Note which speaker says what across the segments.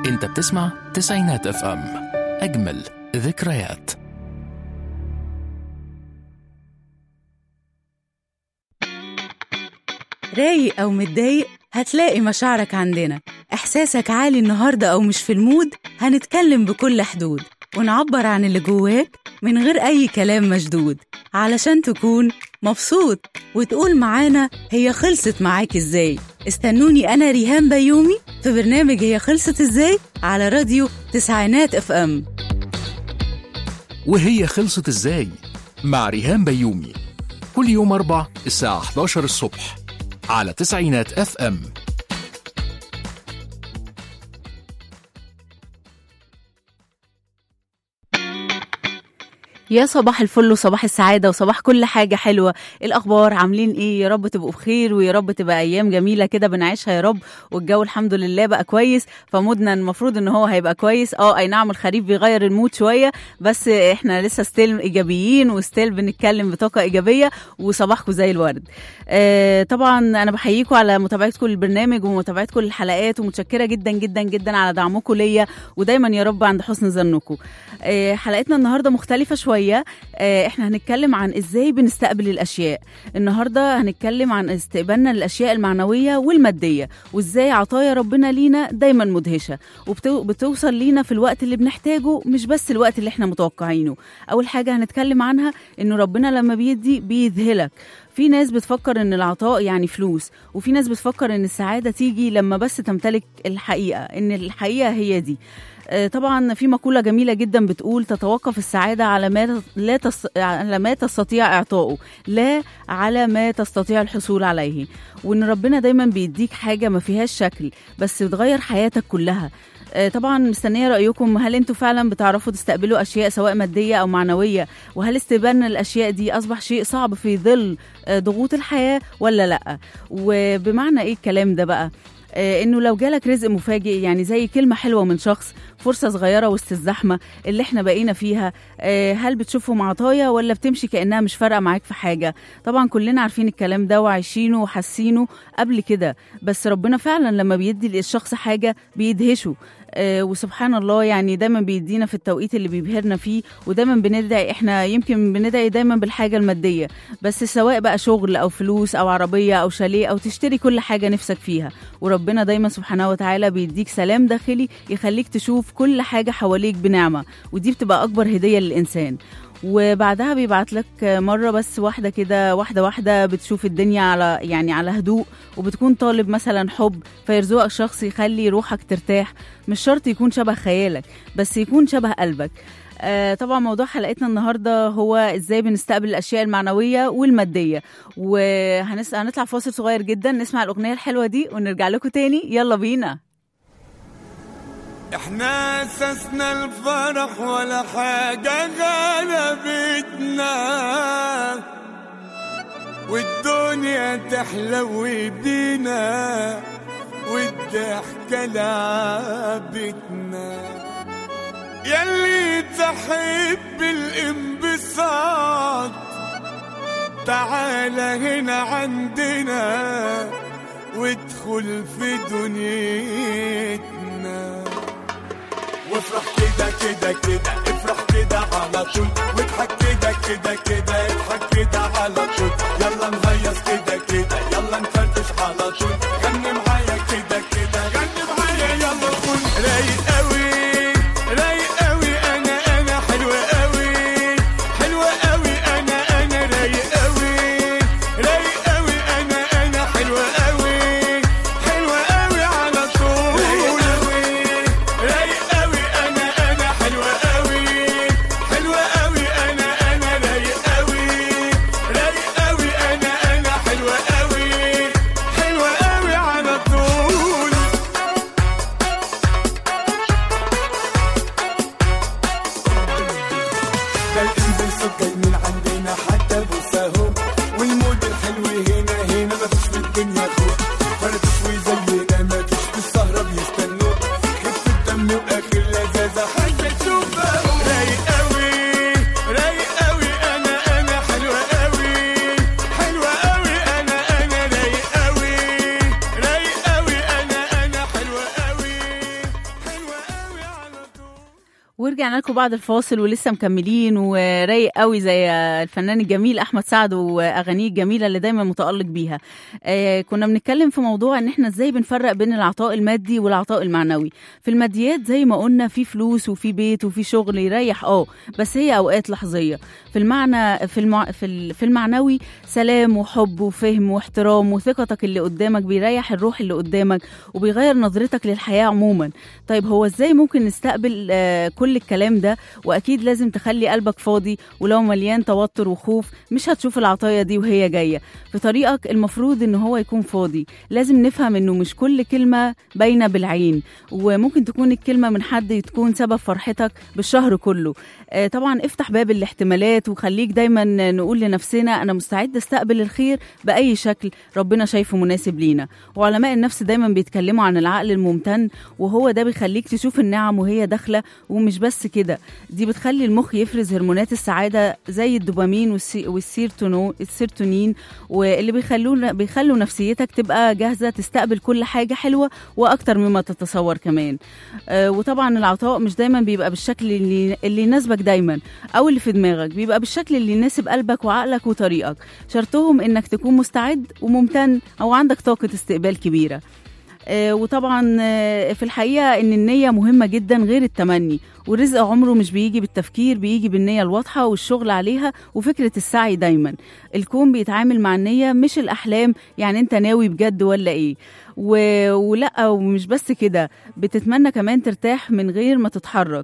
Speaker 1: انت بتسمع تسعينات اف ام اجمل ذكريات
Speaker 2: رايق أو متضايق هتلاقي مشاعرك عندنا إحساسك عالي النهاردة أو مش في المود هنتكلم بكل حدود ونعبر عن اللي جواك من غير أي كلام مشدود علشان تكون مبسوط وتقول معانا هي خلصت معاك إزاي استنوني أنا ريهام بيومي في برنامج هي خلصت إزاي على راديو تسعينات اف ام
Speaker 1: وهي خلصت ازاي مع ريهام بيومي كل يوم أربع الساعة 11 الصبح على تسعينات اف ام
Speaker 2: يا صباح الفل وصباح السعادة وصباح كل حاجة حلوة إيه الأخبار عاملين إيه يا رب تبقوا بخير ويا رب تبقى أيام جميلة كده بنعيشها يا رب والجو الحمد لله بقى كويس فمودنا المفروض إن هو هيبقى كويس اه أي نعم الخريف بيغير المود شوية بس إحنا لسه ستيل إيجابيين وستيل بنتكلم بطاقة إيجابية وصباحكم زي الورد آه طبعا أنا بحييكم على متابعتكم للبرنامج ومتابعتكم للحلقات ومتشكرة جدا جدا جدا على دعمكم ليا ودايما يا رب عند حسن ظنكم آه حلقتنا النهارده مختلفة شوية آه احنا هنتكلم عن ازاي بنستقبل الاشياء النهارده هنتكلم عن استقبالنا للاشياء المعنوية والمادية وازاي عطايا ربنا لينا دايما مدهشة وبتوصل لينا في الوقت اللي بنحتاجه مش بس الوقت اللي احنا متوقعينه اول حاجة هنتكلم عنها انه ربنا لما بيدي بيذهلك في ناس بتفكر ان العطاء يعني فلوس وفي ناس بتفكر ان السعادة تيجي لما بس تمتلك الحقيقة ان الحقيقة هي دي آه، طبعا في مقولة جميلة جدا بتقول تتوقف السعادة على ما لا تس... على ما تستطيع إعطائه لا على ما تستطيع الحصول عليه وإن ربنا دايما بيديك حاجة ما فيهاش شكل بس بتغير حياتك كلها آه، طبعا مستنيه رايكم هل انتوا فعلا بتعرفوا تستقبلوا اشياء سواء ماديه او معنويه وهل استقبالنا الاشياء دي اصبح شيء صعب في ظل آه، ضغوط الحياه ولا لا وبمعنى ايه الكلام ده بقى آه، انه لو جالك رزق مفاجئ يعني زي كلمه حلوه من شخص فرصه صغيره وسط الزحمه اللي احنا بقينا فيها آه، هل بتشوفهم عطايا ولا بتمشي كانها مش فارقه معاك في حاجه طبعا كلنا عارفين الكلام ده وعايشينه وحاسينه قبل كده بس ربنا فعلا لما بيدي للشخص حاجه بيدهشه آه، وسبحان الله يعني دايما بيدينا في التوقيت اللي بيبهرنا فيه ودايما بندعي احنا يمكن بندعي دايما بالحاجه الماديه بس سواء بقى شغل او فلوس او عربيه او شاليه او تشتري كل حاجه نفسك فيها وربنا دايما سبحانه وتعالى بيديك سلام داخلي يخليك تشوف كل حاجه حواليك بنعمه ودي بتبقى اكبر هديه للانسان وبعدها بيبعت لك مره بس واحده كده واحده واحده بتشوف الدنيا على يعني على هدوء وبتكون طالب مثلا حب فيرزقك شخص يخلي روحك ترتاح مش شرط يكون شبه خيالك بس يكون شبه قلبك آه طبعا موضوع حلقتنا النهارده هو ازاي بنستقبل الاشياء المعنويه والماديه وهنطلع فاصل صغير جدا نسمع الاغنيه الحلوه دي ونرجع لكم تاني يلا بينا
Speaker 3: احنا اسسنا الفرح ولا حاجة غلبتنا والدنيا تحلو بينا والضحكة لعبتنا يلي تحب الانبساط تعال هنا عندنا وادخل في دنيتنا وافرح كده كده كده افرح كده على طول واضحك كده كده كده اضحك كده على طول يلا نهيص كده كده يلا نفرفش على طول غني معايا كده كده غني معايا يلا قول رايق قوي رايق قوي انا انا حلوة قوي حلوة قوي انا انا رايق قوي رايق قوي انا انا حلوة قوي حلوة قوي على طول رايق قوي رايق قوي انا انا حلوة قوي حلوة قوي انا انا رايق قوي رايق قوي انا انا حلوة قوي حلوة قوي على طول ده الانبساط جاي من عندنا حتى بوساهم والمود الحلو هنا هنا مفيش في الدنيا خوف فرفش وزينا مفيش في السهرة بيستنوا خف الدم واخر لذاذة حاجة تشوفها رايق قوي رايق قوي انا انا حلوة قوي حلوة قوي انا انا رايق قوي رايق قوي انا انا حلوة قوي حلوة
Speaker 2: ورجعنا لكم بعد الفاصل ولسه مكملين ورايق قوي زي الفنان الجميل احمد سعد واغانيه الجميله اللي دايما متالق بيها آه كنا بنتكلم في موضوع ان احنا ازاي بنفرق بين العطاء المادي والعطاء المعنوي في الماديات زي ما قلنا في فلوس وفي بيت وفي شغل يريح اه بس هي اوقات لحظيه في المعنى في المع... في, ال... في المعنوي سلام وحب وفهم واحترام وثقتك اللي قدامك بيريح الروح اللي قدامك وبيغير نظرتك للحياه عموما طيب هو ازاي ممكن نستقبل آه كل الكلام ده واكيد لازم تخلي قلبك فاضي ولو مليان توتر وخوف مش هتشوف العطايا دي وهي جايه في طريقك المفروض ان هو يكون فاضي لازم نفهم انه مش كل كلمه باينه بالعين وممكن تكون الكلمه من حد تكون سبب فرحتك بالشهر كله آه طبعا افتح باب الاحتمالات وخليك دايما نقول لنفسنا انا مستعد استقبل الخير باي شكل ربنا شايفه مناسب لينا وعلماء النفس دايما بيتكلموا عن العقل الممتن وهو ده بيخليك تشوف النعم وهي داخله ومش بس كده دي بتخلي المخ يفرز هرمونات السعاده زي الدوبامين والسيرتونين واللي بيخلونا بيخلوا نفسيتك تبقى جاهزه تستقبل كل حاجه حلوه واكتر مما تتصور كمان آه وطبعا العطاء مش دايما بيبقى بالشكل اللي, اللي يناسبك دايما او اللي في دماغك بيبقى بالشكل اللي يناسب قلبك وعقلك وطريقك شرطهم انك تكون مستعد وممتن او عندك طاقه استقبال كبيره آه وطبعا آه في الحقيقه ان النيه مهمه جدا غير التمني والرزق عمره مش بيجي بالتفكير بيجي بالنيه الواضحه والشغل عليها وفكره السعي دايما الكون بيتعامل مع النيه مش الاحلام يعني انت ناوي بجد ولا ايه و... ولا ومش بس كده بتتمنى كمان ترتاح من غير ما تتحرك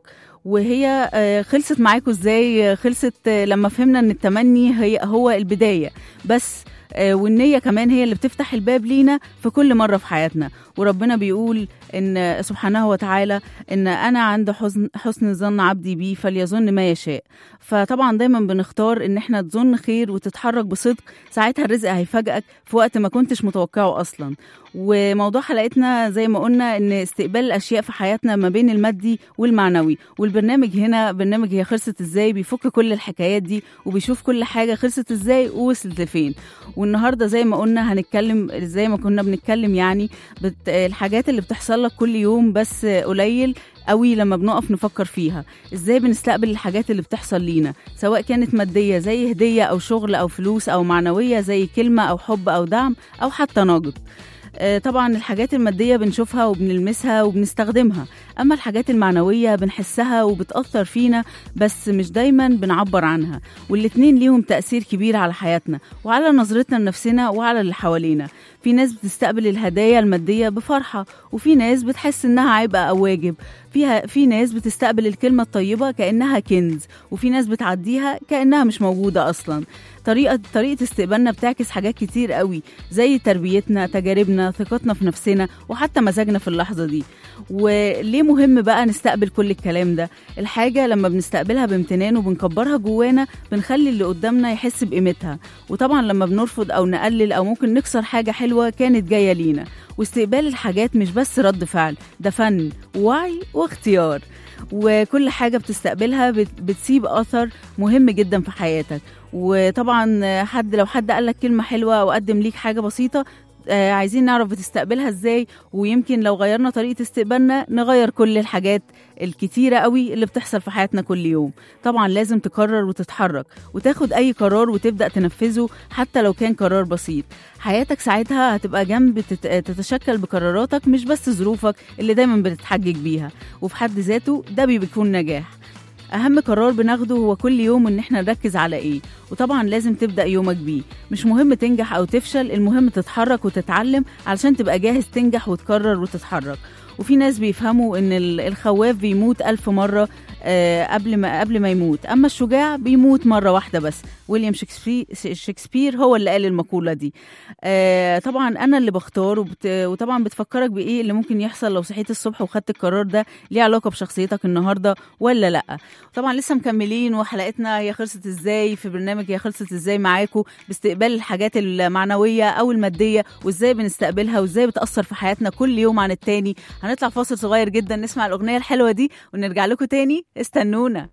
Speaker 2: وهي خلصت معاكم ازاي خلصت لما فهمنا ان التمني هي هو البدايه بس والنية كمان هي اللي بتفتح الباب لينا في كل مرة في حياتنا وربنا بيقول إن سبحانه وتعالى إن أنا عند حسن, حسن ظن عبدي بي فليظن ما يشاء فطبعا دايما بنختار إن احنا تظن خير وتتحرك بصدق ساعتها الرزق هيفاجئك في وقت ما كنتش متوقعه أصلا وموضوع حلقتنا زي ما قلنا إن استقبال الأشياء في حياتنا ما بين المادي والمعنوي والبرنامج هنا برنامج هي خلصت ازاي بيفك كل الحكايات دي وبيشوف كل حاجة خلصت ازاي ووصلت لفين والنهارده زي ما قلنا هنتكلم زي ما كنا بنتكلم يعني بت... الحاجات اللي بتحصل لك كل يوم بس قليل قوي لما بنقف نفكر فيها ازاي بنستقبل الحاجات اللي بتحصل لينا سواء كانت مادية زي هدية أو شغل أو فلوس أو معنوية زي كلمة أو حب أو دعم أو حتى نقد طبعا الحاجات المادية بنشوفها وبنلمسها وبنستخدمها أما الحاجات المعنوية بنحسها وبتأثر فينا بس مش دايما بنعبر عنها والاتنين ليهم تأثير كبير على حياتنا وعلى نظرتنا لنفسنا وعلى اللي حوالينا في ناس بتستقبل الهدايا المادية بفرحة وفي ناس بتحس إنها عبء أو واجب فيها في ناس بتستقبل الكلمة الطيبة كأنها كنز وفي ناس بتعديها كأنها مش موجودة أصلا طريقة طريقة استقبالنا بتعكس حاجات كتير قوي زي تربيتنا تجاربنا ثقتنا في نفسنا وحتى مزاجنا في اللحظة دي وليه مهم بقى نستقبل كل الكلام ده الحاجة لما بنستقبلها بامتنان وبنكبرها جوانا بنخلي اللي قدامنا يحس بقيمتها وطبعا لما بنرفض أو نقلل أو ممكن نكسر حاجة حلوة كانت جاية لينا واستقبال الحاجات مش بس رد فعل ده فن ووعي واختيار وكل حاجة بتستقبلها بتسيب أثر مهم جدا في حياتك وطبعا حد لو حد قال لك كلمة حلوة أو قدم ليك حاجة بسيطة آه عايزين نعرف بتستقبلها ازاي ويمكن لو غيرنا طريقة استقبالنا نغير كل الحاجات الكتيرة قوي اللي بتحصل في حياتنا كل يوم طبعا لازم تقرر وتتحرك وتاخد أي قرار وتبدأ تنفذه حتى لو كان قرار بسيط حياتك ساعتها هتبقى جنب تتشكل بقراراتك مش بس ظروفك اللي دايما بتتحجج بيها وفي حد ذاته ده بيكون نجاح أهم قرار بناخده هو كل يوم إن إحنا نركز على إيه وطبعا لازم تبدأ يومك بيه مش مهم تنجح أو تفشل المهم تتحرك وتتعلم علشان تبقى جاهز تنجح وتكرر وتتحرك وفي ناس بيفهموا ان الخواف بيموت ألف مرة قبل ما قبل ما يموت اما الشجاع بيموت مره واحده بس ويليام شكسبير, شكسبير هو اللي قال المقوله دي طبعا انا اللي بختار وبت... وطبعا بتفكرك بايه اللي ممكن يحصل لو صحيت الصبح وخدت القرار ده ليه علاقه بشخصيتك النهارده ولا لا طبعا لسه مكملين وحلقتنا هي خلصت ازاي في برنامج هي خلصت ازاي معاكم باستقبال الحاجات المعنويه او الماديه وازاي بنستقبلها وازاي بتاثر في حياتنا كل يوم عن التاني هنطلع فاصل صغير جدا نسمع الاغنيه الحلوه دي ونرجع لكم تاني استنونا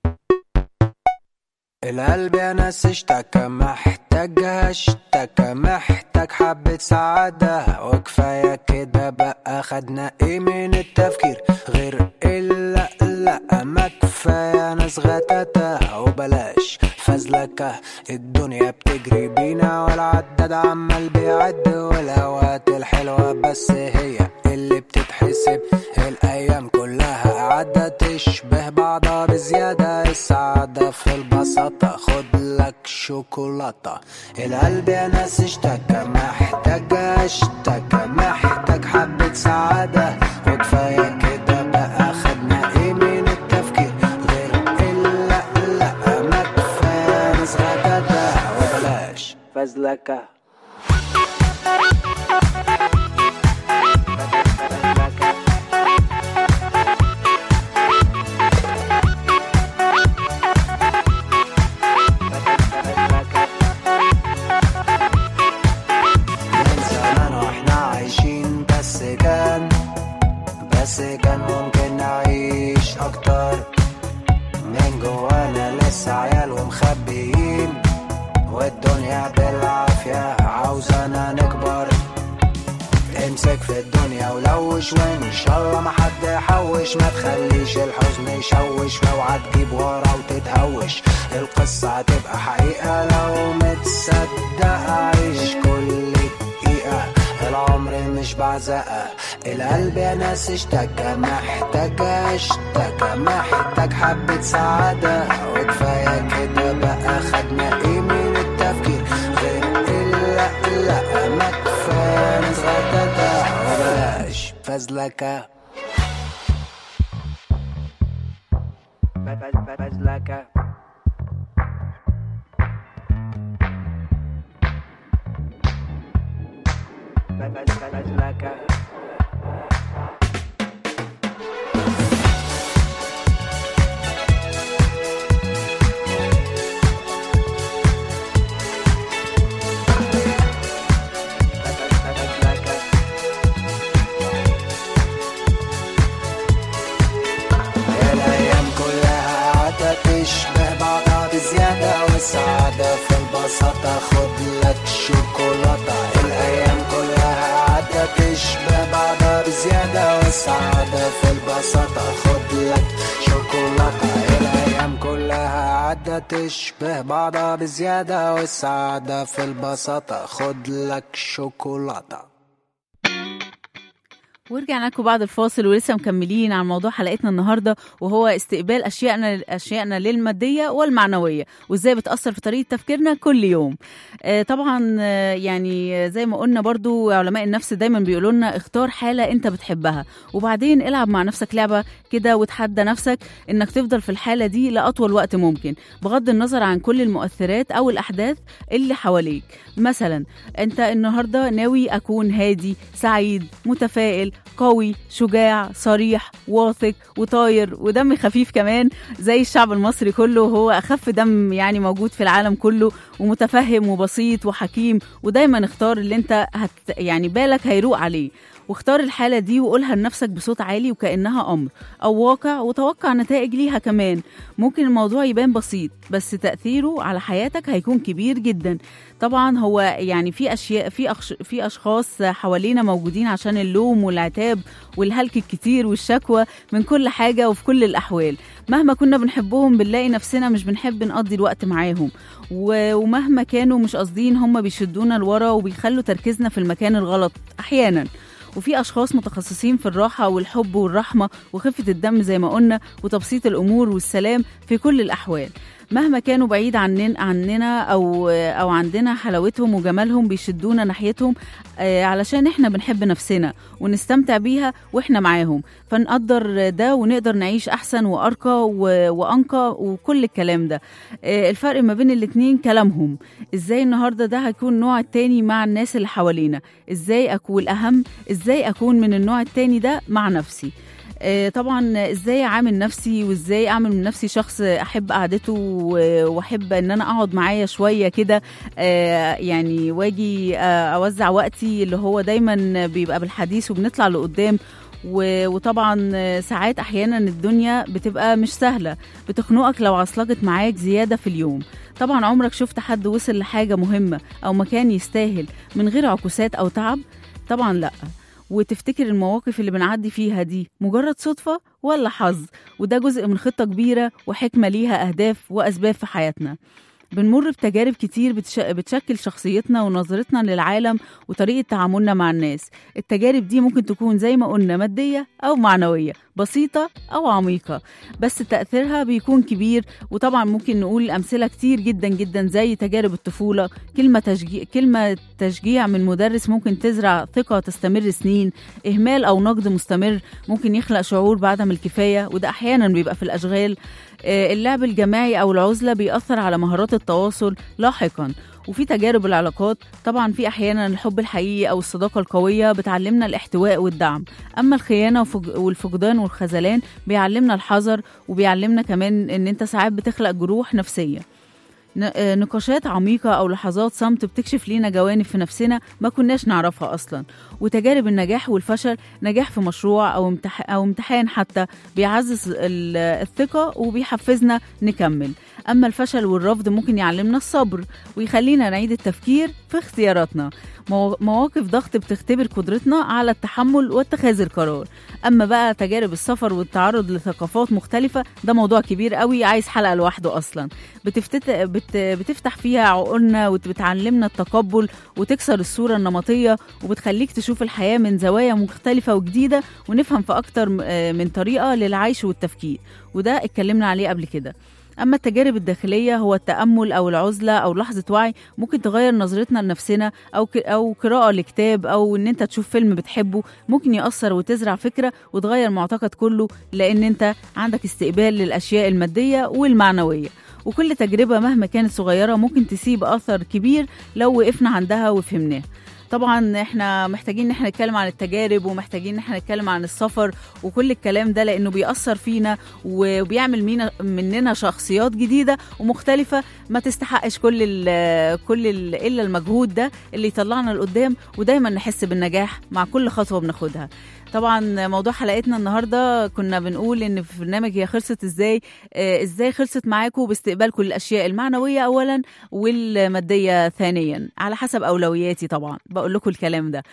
Speaker 4: القلب يا ناس اشتكى محتاجها اشتكى محتاج حبة سعادة وكفاية كده بقى خدنا ايه من التفكير غير الا لا ما كفاية ناس غتاتة وبلاش فزلكة الدنيا بتجري بينا والعداد عمال بيعد والأوقات الحلوة بس هي اللي بتتحسب الأيام كلها قاعدة تشبه بعضها بزيادة السعادة في البساطة خد لك شوكولاتة القلب يا ناس اشتكى محتاج اشتكى محتاج حبة سعادة وكفاية كده بقى خدنا ايه من التفكير غير الا لا ما كفاية ناس غداتة وبلاش فزلكة من زمان واحنا عايشين بس كان بس كان ممكن نعيش اكتر من جوانا لسه عيال ومخبيين والدنيا بالعافية عاوزانا نكبر امسك في الدنيا ولوش وان شاء الله ما حد يحوش ما تخليش الحزن يشوش واوعى تجيب ورا وتتهوش القصة هتبقى حقيقة لو متصدق عيش كل دقيقة العمر مش بعزقة القلب يا ناس اشتكى محتاج اشتكى محتاج حبة سعادة وكفاية كده بقى خدنا ايه من التفكير غير الا لا ما كفاية ناس غداتة وبلاش فزلكة فزلكة فزلكة
Speaker 3: الايام كلها قاعدة تشبه بعضها بزيادة والسعادة في البساطة خد لك شوكولاتة الايام كلها قاعدة تشبه بعضها بزيادة والسعادة في البساطة خد لك شوكولاتة الايام كلها قاعدة تشبه بعضها بزيادة والسعادة في البساطة خد لك شوكولاتة
Speaker 2: ورجعنا لكم بعد الفاصل ولسه مكملين عن موضوع حلقتنا النهارده وهو استقبال اشيائنا اشيائنا للماديه والمعنويه وازاي بتاثر في طريقه تفكيرنا كل يوم. آه طبعا آه يعني زي ما قلنا برضو علماء النفس دايما بيقولوا لنا اختار حاله انت بتحبها وبعدين العب مع نفسك لعبه كده وتحدى نفسك انك تفضل في الحاله دي لاطول وقت ممكن بغض النظر عن كل المؤثرات او الاحداث اللي حواليك. مثلا انت النهارده ناوي اكون هادي سعيد متفائل قوي شجاع صريح واثق وطاير ودم خفيف كمان زي الشعب المصري كله هو اخف دم يعني موجود في العالم كله ومتفهم وبسيط وحكيم ودايما اختار اللي انت هت يعني بالك هيروق عليه واختار الحالة دي وقولها لنفسك بصوت عالي وكأنها أمر أو واقع وتوقع نتائج ليها كمان ممكن الموضوع يبان بسيط بس تأثيره على حياتك هيكون كبير جدا طبعا هو يعني في أشياء في أخش في أشخاص حوالينا موجودين عشان اللوم والعتاب والهلك الكتير والشكوى من كل حاجة وفي كل الأحوال مهما كنا بنحبهم بنلاقي نفسنا مش بنحب نقضي الوقت معاهم و- ومهما كانوا مش قاصدين هم بيشدونا لورا وبيخلوا تركيزنا في المكان الغلط أحيانا وفي اشخاص متخصصين في الراحه والحب والرحمه وخفه الدم زي ما قلنا وتبسيط الامور والسلام في كل الاحوال مهما كانوا بعيد عننا عننا او او عندنا حلاوتهم وجمالهم بيشدونا ناحيتهم آه، علشان احنا بنحب نفسنا ونستمتع بيها واحنا معاهم فنقدر ده ونقدر نعيش احسن وارقى و- وانقى وكل الكلام ده آه، الفرق ما بين الاتنين كلامهم ازاي النهارده ده هيكون نوع التاني مع الناس اللي حوالينا ازاي اكون الاهم ازاي اكون من النوع التاني ده مع نفسي آه، طبعا ازاي اعامل نفسي وازاي اعمل من نفسي شخص احب قعدته و- واحب ان انا اقعد معايا شويه كده آه، يعني واجي آه، اوزع وقتي اللي هو دايما بيبقى بالحديث وبنطلع لقدام و- وطبعا آه، ساعات احيانا الدنيا بتبقى مش سهله بتخنقك لو عصلجت معاك زياده في اليوم طبعا عمرك شفت حد وصل لحاجه مهمه او مكان يستاهل من غير عكوسات او تعب طبعا لا وتفتكر المواقف اللي بنعدي فيها دي مجرد صدفة ولا حظ وده جزء من خطة كبيرة وحكمة ليها أهداف وأسباب في حياتنا بنمر بتجارب كتير بتش... بتشكل شخصيتنا ونظرتنا للعالم وطريقة تعاملنا مع الناس التجارب دي ممكن تكون زي ما قلنا مادية أو معنوية بسيطة أو عميقة بس تأثيرها بيكون كبير وطبعا ممكن نقول أمثلة كتير جدا جدا زي تجارب الطفولة كلمة تشجيع كلمة تشجيع من مدرس ممكن تزرع ثقة تستمر سنين إهمال أو نقد مستمر ممكن يخلق شعور بعدم الكفاية وده أحيانا بيبقى في الأشغال آه، اللعب الجماعي أو العزلة بيأثر على مهارات التواصل لاحقا وفي تجارب العلاقات طبعا في أحيانا الحب الحقيقي أو الصداقة القوية بتعلمنا الاحتواء والدعم أما الخيانة وفج- والفقدان والخذلان بيعلمنا الحذر وبيعلمنا كمان إن أنت ساعات بتخلق جروح نفسية ن- آه، نقاشات عميقة أو لحظات صمت بتكشف لينا جوانب في نفسنا ما كناش نعرفها أصلا وتجارب النجاح والفشل نجاح في مشروع أو, امتح أو امتحان حتى بيعزز ال- الثقة وبيحفزنا نكمل أما الفشل والرفض ممكن يعلمنا الصبر ويخلينا نعيد التفكير في اختياراتنا مو- مواقف ضغط بتختبر قدرتنا على التحمل واتخاذ القرار أما بقى تجارب السفر والتعرض لثقافات مختلفة ده موضوع كبير قوي عايز حلقة لوحده أصلا بتفتت... بت... بتفتح فيها عقولنا وبتعلمنا التقبل وتكسر الصورة النمطية وبتخليك تشوف الحياة من زوايا مختلفة وجديدة ونفهم في أكتر م- آه من طريقة للعيش والتفكير وده اتكلمنا عليه قبل كده أما التجارب الداخلية هو التأمل أو العزلة أو لحظة وعي ممكن تغير نظرتنا لنفسنا أو ك... أو قراءة لكتاب أو إن أنت تشوف فيلم بتحبه ممكن يأثر وتزرع فكرة وتغير معتقد كله لأن أنت عندك استقبال للأشياء المادية والمعنوية وكل تجربة مهما كانت صغيرة ممكن تسيب أثر كبير لو وقفنا عندها وفهمناها طبعا احنا محتاجين ان احنا نتكلم عن التجارب ومحتاجين ان احنا نتكلم عن السفر وكل الكلام ده لانه بيأثر فينا وبيعمل مينا مننا شخصيات جديده ومختلفه ما تستحقش كل ال كل ال الا المجهود ده اللي يطلعنا لقدام ودايما نحس بالنجاح مع كل خطوه بناخدها طبعا موضوع حلقتنا النهارده كنا بنقول ان في برنامج هي خلصت ازاي آه ازاي خلصت معاكم باستقبال كل الاشياء المعنويه اولا والماديه ثانيا على حسب اولوياتي طبعا بقول لكم الكلام ده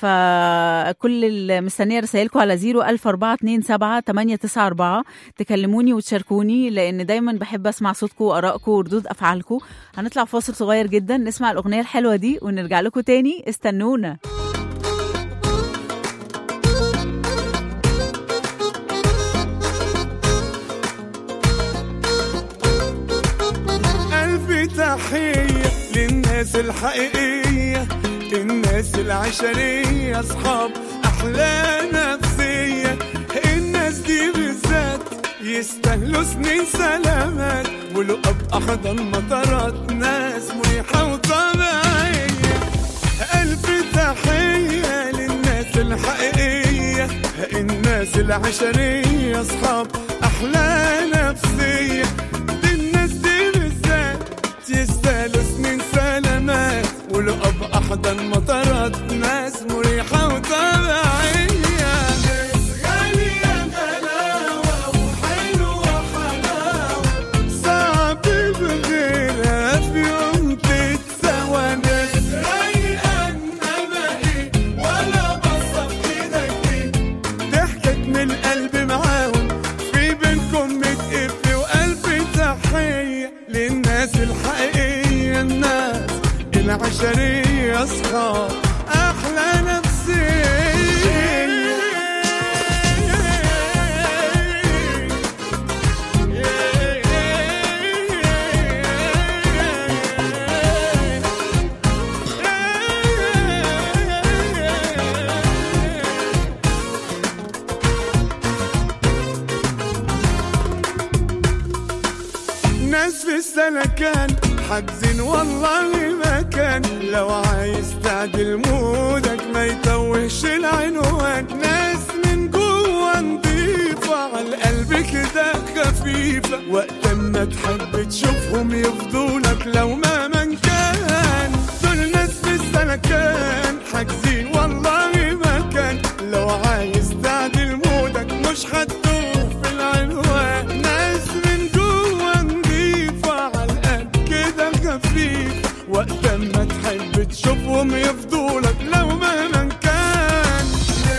Speaker 2: فكل ال- مستنيه رسائلكم على 0 1427 894 تكلموني وتشاركوني لان دايما بحب اسمع صوتكم وارائكم وردود افعالكم هنطلع فاصل صغير جدا نسمع الاغنيه الحلوه دي ونرجع لكم تاني استنونا
Speaker 3: ألف تحية للناس الحقيقية الناس العشرية أصحاب أحلى نفسية الناس دي بالذات يستاهلوا سنين سلامات ولقب أحضن مطارات ناس مريحة وطبيعية ألف تحية للناس الحقيقية الناس العشرية أصحاب أحلى نفسية الناس دي بالذات يستاهلوا سنين سلامات ولقب أحضن مطارات ناس مريحة وطبيعية ناس غالية غلاوة وحلوة حلاوة صعب بغيرها في يوم تتسوى ناس رايقة إنما إيه ولا بصة في إيدك إيه ضحكت من القلب معاهم في بينكم متقف وقلب تحية للناس الحقيقية الناس العشرية أصحاب أحلى نفسية ناس في السلكان حاجزين والله مكان لو عايز تعدل مودك ما يتوهش العنوان ناس من جوه نضيفة على القلب كده خفيفة وقت ما تحب تشوفهم يفضولك لو ما من كان دول ناس في السلكان حاجزين والله مكان لو عايز تعدل مودك مش هتدوخ في العنوان ناس من جوه نضيفة على القلب كده خفيف وقت ما تحب تشوفهم يفضولك لو مهما كان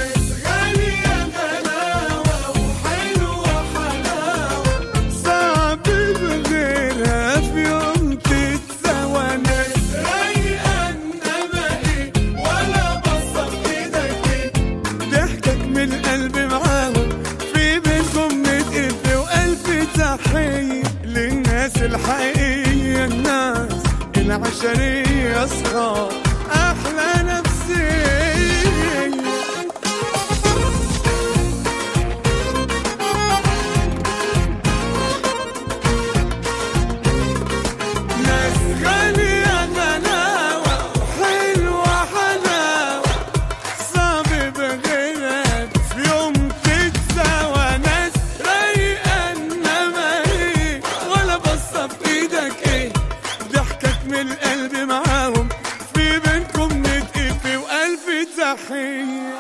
Speaker 3: الحقيقية الناس العشرية أصحاب أحلى نفسية ناس غالية غلاوة حلوة حلاوة صعب بغيرك في يوم تتساوى ناس رايقة انما ايه ولا بصة في ايدك ايه ضحكك من القلب معاهم في بينكم نتقفي والف تحية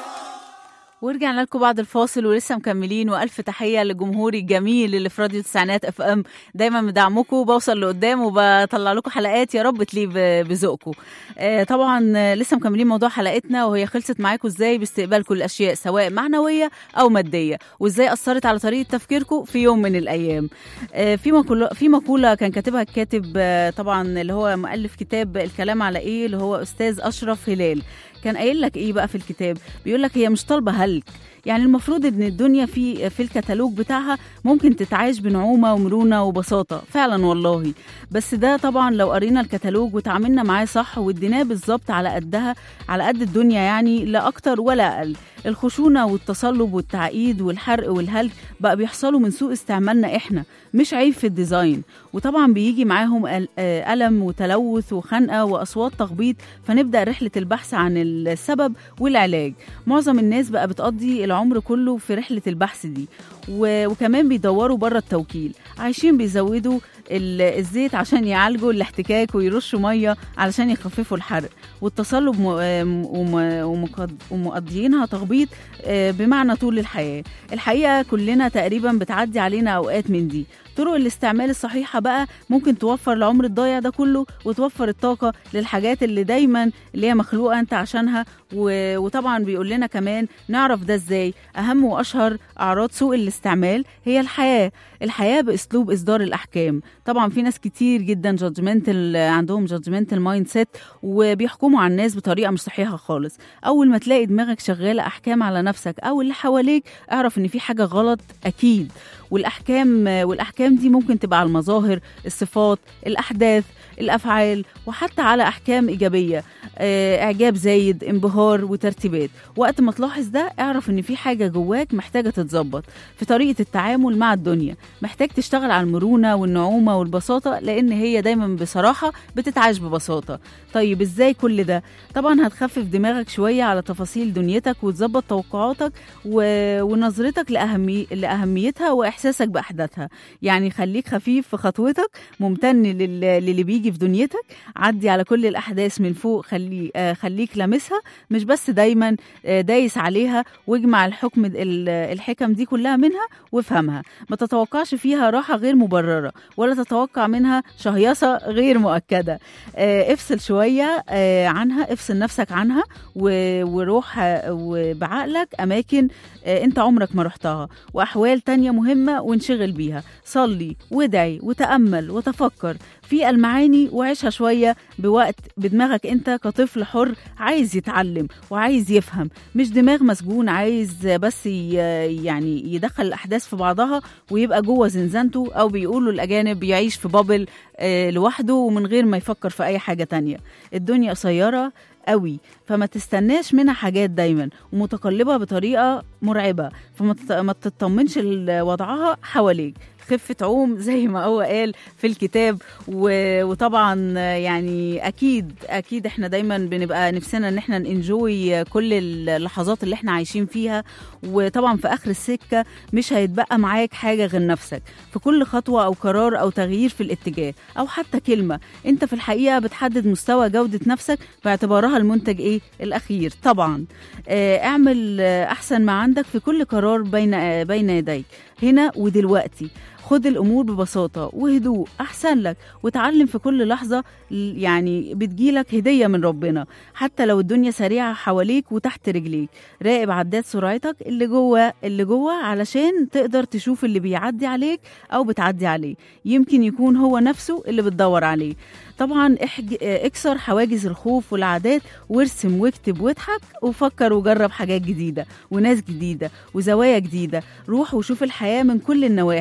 Speaker 2: ورجعنا لكم بعد الفاصل ولسه مكملين والف تحيه لجمهوري الجميل اللي في راديو تسعينات اف ام دايما مدعمكم بوصل لقدام وبطلع لكم حلقات يا رب تليق ب- بذوقكم آه، طبعا آه، لسه مكملين موضوع حلقتنا وهي خلصت معاكم ازاي باستقبالكم الاشياء سواء معنويه او ماديه وازاي اثرت على طريقه تفكيركم في يوم من الايام آه، في مقوله في مقوله كان كاتبها الكاتب آه، طبعا اللي هو مؤلف كتاب الكلام على ايه اللي هو استاذ اشرف هلال كان قايل لك ايه بقى في الكتاب بيقول لك هي مش طالبه هلك يعني المفروض ان الدنيا في في الكتالوج بتاعها ممكن تتعاش بنعومه ومرونه وبساطه فعلا والله بس ده طبعا لو قرينا الكتالوج وتعاملنا معاه صح واديناه بالظبط على قدها على قد الدنيا يعني لا اكتر ولا اقل الخشونه والتصلب والتعقيد والحرق والهلك بقى بيحصلوا من سوء استعمالنا احنا مش عيب في الديزاين وطبعا بيجي معاهم ال- آه، ألم وتلوث وخنقة وأصوات تخبيط فنبدأ رحلة البحث عن السبب والعلاج معظم الناس بقى بتقضي العمر كله في رحلة البحث دي و- وكمان بيدوروا بره التوكيل عايشين بيزودوا ال- الزيت عشان يعالجوا الاحتكاك ويرشوا ميه علشان يخففوا الحرق والتصلب م- آم- وم- ومقض- ومقضيينها تخبيط آه، بمعنى طول الحياه الحقيقه كلنا تقريبا بتعدي علينا اوقات من دي طرق الاستعمال الصحيحه بقى ممكن توفر العمر الضايع ده كله وتوفر الطاقه للحاجات اللي دايما اللي هي مخلوقه انت عشانها و... وطبعا بيقول لنا كمان نعرف ده ازاي اهم واشهر اعراض سوء الاستعمال هي الحياه الحياه باسلوب اصدار الاحكام طبعا في ناس كتير جدا جادجمنتال عندهم جادجمنتال مايند سيت وبيحكموا على الناس بطريقه مش صحيحه خالص اول ما تلاقي دماغك شغاله احكام على نفسك او اللي حواليك اعرف ان في حاجه غلط اكيد والاحكام والاحكام دي ممكن تبقى على المظاهر الصفات الاحداث الافعال وحتى على احكام ايجابيه آه، اعجاب زايد انبهار وترتيبات وقت ما تلاحظ ده اعرف ان في حاجه جواك محتاجه تتظبط في طريقه التعامل مع الدنيا محتاج تشتغل على المرونه والنعومه والبساطه لان هي دايما بصراحه بتتعاش ببساطه طيب ازاي كل ده طبعا هتخفف دماغك شويه على تفاصيل دنيتك وتظبط توقعاتك و... ونظرتك لأهمي... لاهميتها واحساسك باحداثها يعني خليك خفيف في خطوتك ممتن لل... للي بيجي في دنيتك عدي على كل الاحداث من فوق خلي... آه، خليك لامسها مش بس دايما آه، دايس عليها واجمع الحكم ال- الحكم دي كلها منها وافهمها ما تتوقعش فيها راحه غير مبرره ولا تتوقع منها شهيصه غير مؤكده آه، افصل شويه آه، عنها افصل نفسك عنها و- وروح آه، وبعقلك اماكن آه، انت عمرك ما رحتها واحوال تانية مهمه وانشغل بيها صلي وادعي وتامل وتفكر في المعاني وعيشها شويه بوقت بدماغك انت كطفل حر عايز يتعلم وعايز يفهم مش دماغ مسجون عايز بس ي- يعني يدخل الاحداث في بعضها ويبقى جوه زنزانته او بيقولوا الاجانب يعيش في بابل آه، لوحده ومن غير ما يفكر في اي حاجه تانية الدنيا قصيره قوي فما تستناش منها حاجات دايما ومتقلبه بطريقه مرعبه فما تت- ما تطمنش لوضعها حواليك خفة عوم زي ما هو قال في الكتاب و- وطبعا يعني اكيد اكيد احنا دايما بنبقى نفسنا ان احنا ننجوي كل اللحظات اللي احنا عايشين فيها وطبعا في اخر السكه مش هيتبقى معاك حاجه غير نفسك في كل خطوه او قرار او تغيير في الاتجاه او حتى كلمه انت في الحقيقه بتحدد مستوى جوده نفسك باعتبارها المنتج ايه الاخير طبعا آه، اعمل آه، احسن ما عندك في كل قرار بين آه، بين يديك هنا ودلوقتي خد الامور ببساطه وهدوء احسن لك وتعلم في كل لحظه ل- يعني بتجيلك هديه من ربنا حتى لو الدنيا سريعه حواليك وتحت رجليك راقب عداد سرعتك اللي جوه اللي جوه علشان تقدر تشوف اللي بيعدي عليك او بتعدي عليه يمكن يكون هو نفسه اللي بتدور عليه طبعا احج... اه، اكسر حواجز الخوف والعادات وارسم واكتب واضحك وفكر وجرب حاجات جديده وناس جديده وزوايا جديده روح وشوف الحياه من كل النواحي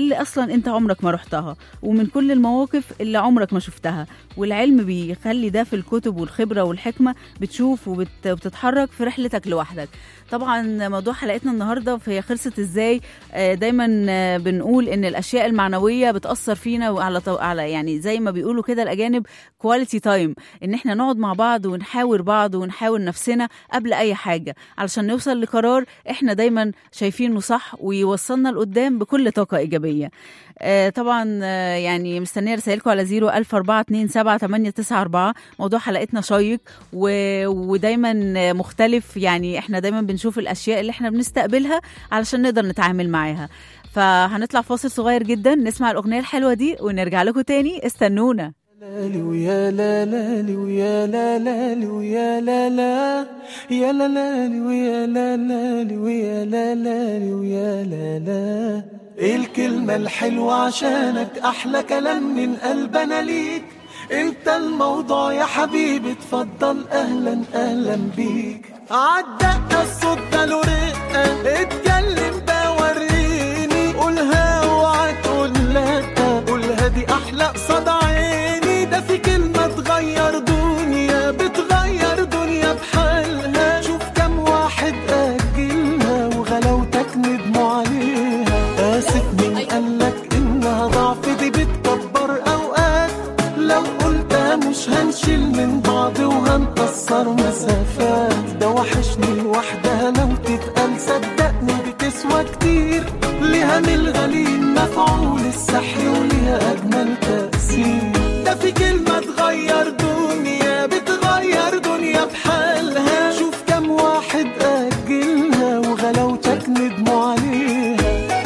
Speaker 2: اللي اصلا انت عمرك ما رحتها ومن كل المواقف اللي عمرك ما شفتها والعلم بيخلي ده في الكتب والخبره والحكمه بتشوف وبت- وبتتحرك في رحلتك لوحدك طبعا موضوع حلقتنا النهارده فهي خلصت ازاي آه، دايما آه، بنقول ان الاشياء المعنويه بتاثر فينا وعلى طو- على يعني زي ما بيقولوا كده الاجانب كواليتي تايم ان احنا نقعد مع بعض ونحاور بعض ونحاور نفسنا قبل اي حاجه علشان نوصل لقرار احنا دايما شايفينه صح ويوصلنا لقدام بكل طاقه ايجابيه آه، طبعا آه، يعني مستنيه رسائلكم على 0 1000 427 موضوع حلقتنا شيق و... ودايما آه، مختلف يعني احنا دايما بنشوف الاشياء اللي احنا بنستقبلها علشان نقدر نتعامل معاها فهنطلع فاصل صغير جدا نسمع الاغنيه الحلوه دي ونرجع لكم تاني استنونا
Speaker 5: لالي ويا لا لالي ويا لا لالي ويا لا لا يا لا لالي ويا لا لالي ويا لا لالي ويا لا لا ايه الكلمة الحلوة عشانك احلى كلام من قلبنا ليك انت الموضوع يا حبيبي اتفضل اهلا اهلا بيك عالدقة الصوت ده له رقة اتكلم بوريني قولها اوعى تقول لا قولها دي احلى قصاد عيني ده في كلمة تغير دنيا بتغير دنيا بحالها شوف كم واحد أجلها وغلاوتك ندموا عليها آسف مين قالك إنها ضعف دي بتكبر أوقات لو قلتها مش هنشيل من بعض وهنكسر مسافات ده وحشني لوحدها لو تتقال صدقني بتسوى كتير ليها من الغليل مفعول السحر وليها أجمل تأثير ده في كلمة تغير دنيا بتغير دنيا بحالها شوف كم واحد أجلها وغلاوتك ندموا عليها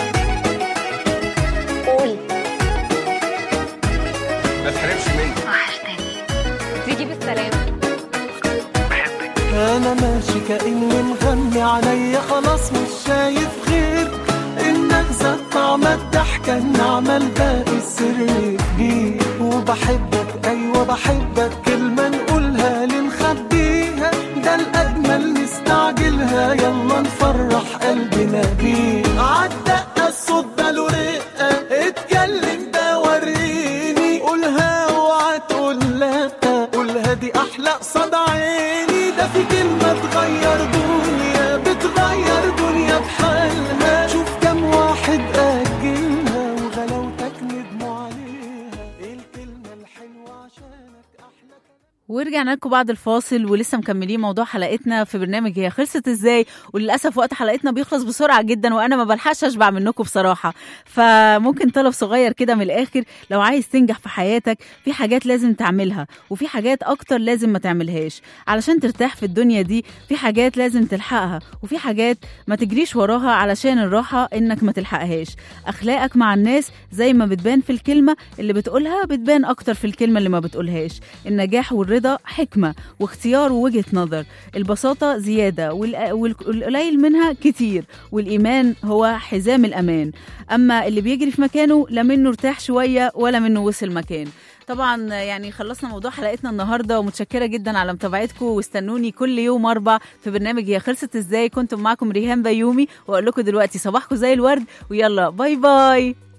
Speaker 6: ما تحرمش مني
Speaker 7: تيجي بالسلامة
Speaker 5: انا ماشي كاني مغمي عليا خلاص مش شايف غير انك زاد طعم الضحكه النعمه الباقي السر كبير وبحبك ايوه بحبك كلمه نقولها لنخبيها ده الاجمل نستعجلها يلا نفرح قلبنا بيه عالدقه الصوت ده له رقه اتكلم ده وريني قولها اوعى تقول لا قولها دي احلى قصاد عيني ده في كلمه تغير دنيا بتغير دنيا بحالها شوف كم واحد اجلها وغلاوتك ندموا عليها ايه الكلمه الحلوه عشانك احلى
Speaker 2: ورجعنا لكم بعد الفاصل ولسه مكملين موضوع حلقتنا في برنامج هي خلصت ازاي وللاسف وقت حلقتنا بيخلص بسرعه جدا وانا ما بلحقش اشبع منكم بصراحه فممكن طلب صغير كده من الاخر لو عايز تنجح في حياتك في حاجات لازم تعملها وفي حاجات اكتر لازم ما تعملهاش علشان ترتاح في الدنيا دي في حاجات لازم تلحقها وفي حاجات ما تجريش وراها علشان الراحه انك ما تلحقهاش اخلاقك مع الناس زي ما بتبان في الكلمه اللي بتقولها بتبان اكتر في الكلمه اللي ما بتقولهاش النجاح والرضا حكمه واختيار ووجهه نظر البساطه زياده والق- والقليل منها كتير والايمان هو حزام الامان اما اللي بيجري في مكانه لا منه ارتاح شويه ولا منه وصل مكان طبعا يعني خلصنا موضوع حلقتنا النهارده ومتشكره جدا على متابعتكم واستنوني كل يوم اربع في برنامج هي خلصت ازاي كنتم معكم ريهام بيومي واقول لكم دلوقتي صباحكم زي الورد ويلا باي باي